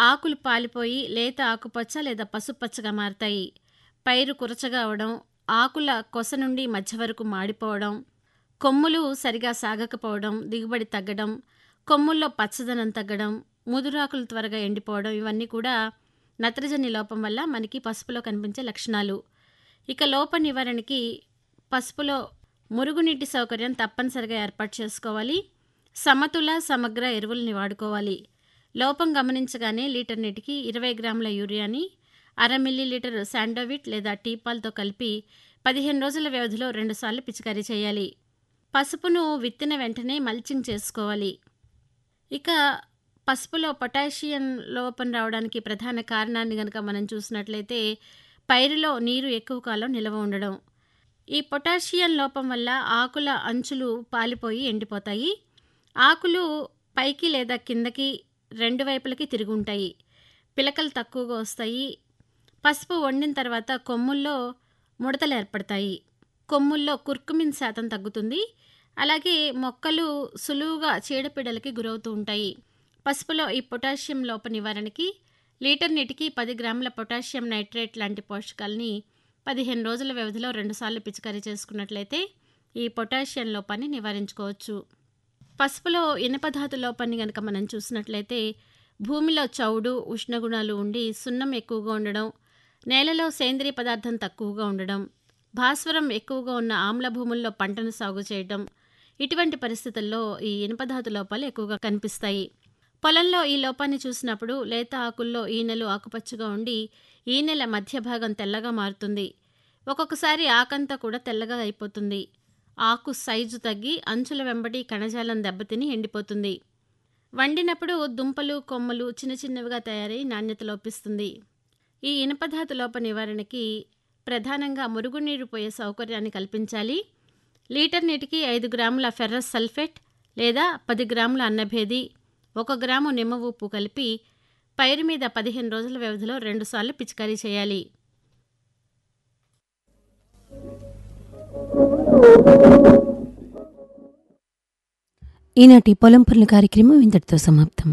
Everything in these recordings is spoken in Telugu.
ఆకులు పాలిపోయి లేత ఆకుపచ్చ లేదా పసుపచ్చగా మారతాయి పైరు కురచగా అవడం ఆకుల కొస నుండి మధ్య వరకు మాడిపోవడం కొమ్ములు సరిగా సాగకపోవడం దిగుబడి తగ్గడం కొమ్ముల్లో పచ్చదనం తగ్గడం ముదురాకులు త్వరగా ఎండిపోవడం ఇవన్నీ కూడా నత్రజని లోపం వల్ల మనకి పసుపులో కనిపించే లక్షణాలు ఇక లోప నివారణకి పసుపులో మురుగునీటి సౌకర్యం తప్పనిసరిగా ఏర్పాటు చేసుకోవాలి సమతుల సమగ్ర ఎరువుల్ని వాడుకోవాలి లోపం గమనించగానే లీటర్ నీటికి ఇరవై గ్రాముల యూరియాని అర మిల్లీ లీటర్ శాండోవిట్ లేదా టీపాల్తో కలిపి పదిహేను రోజుల వ్యవధిలో రెండుసార్లు పిచికారీ చేయాలి పసుపును విత్తిన వెంటనే మల్చింగ్ చేసుకోవాలి ఇక పసుపులో పొటాషియం లోపం రావడానికి ప్రధాన కారణాన్ని కనుక మనం చూసినట్లయితే పైరులో నీరు ఎక్కువ కాలం నిల్వ ఉండడం ఈ పొటాషియం లోపం వల్ల ఆకుల అంచులు పాలిపోయి ఎండిపోతాయి ఆకులు పైకి లేదా కిందకి రెండు వైపులకి తిరిగి ఉంటాయి పిలకలు తక్కువగా వస్తాయి పసుపు వండిన తర్వాత కొమ్ముల్లో ముడతలు ఏర్పడతాయి కొమ్ముల్లో కుర్కుమిన్ శాతం తగ్గుతుంది అలాగే మొక్కలు సులువుగా చీడపీడలకి గురవుతూ ఉంటాయి పసుపులో ఈ పొటాషియం లోప నివారణకి లీటర్ నీటికి పది గ్రాముల పొటాషియం నైట్రేట్ లాంటి పోషకాలని పదిహేను రోజుల వ్యవధిలో రెండుసార్లు పిచికారీ చేసుకున్నట్లయితే ఈ పొటాషియం లోపాన్ని నివారించుకోవచ్చు పసుపులో ఇనపధాతు లోపాన్ని కనుక మనం చూసినట్లయితే భూమిలో చౌడు ఉష్ణగుణాలు ఉండి సున్నం ఎక్కువగా ఉండడం నేలలో సేంద్రియ పదార్థం తక్కువగా ఉండడం భాస్వరం ఎక్కువగా ఉన్న ఆమ్ల భూముల్లో పంటను సాగు చేయడం ఇటువంటి పరిస్థితుల్లో ఈ ఇనుపధాతు లోపాలు ఎక్కువగా కనిపిస్తాయి పొలంలో ఈ లోపాన్ని చూసినప్పుడు లేత ఆకుల్లో ఈనెలు ఆకుపచ్చగా ఉండి ఈనెల మధ్య భాగం తెల్లగా మారుతుంది ఒక్కొక్కసారి ఆకంతా కూడా తెల్లగా అయిపోతుంది ఆకు సైజు తగ్గి అంచుల వెంబడి కణజాలం దెబ్బతిని ఎండిపోతుంది వండినప్పుడు దుంపలు కొమ్మలు చిన్న చిన్నవిగా తయారై నాణ్యత లోపిస్తుంది ఈ ఇనుపధాతు లోప నివారణకి ప్రధానంగా మురుగునీరు పోయే సౌకర్యాన్ని కల్పించాలి లీటర్ నీటికి ఐదు గ్రాముల ఫెర్రస్ సల్ఫేట్ లేదా పది గ్రాముల అన్నభేది ఒక గ్రాము నిమ్మ ఉప్పు కలిపి పైరు మీద పదిహేను రోజుల వ్యవధిలో రెండుసార్లు పిచికారీ చేయాలి ఈనాటి పొలం పనుల కార్యక్రమం ఇంతటితో సమాప్తం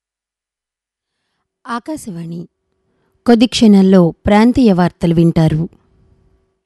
ఆకాశవాణి కొద్ది క్షణాల్లో ప్రాంతీయ వార్తలు వింటారు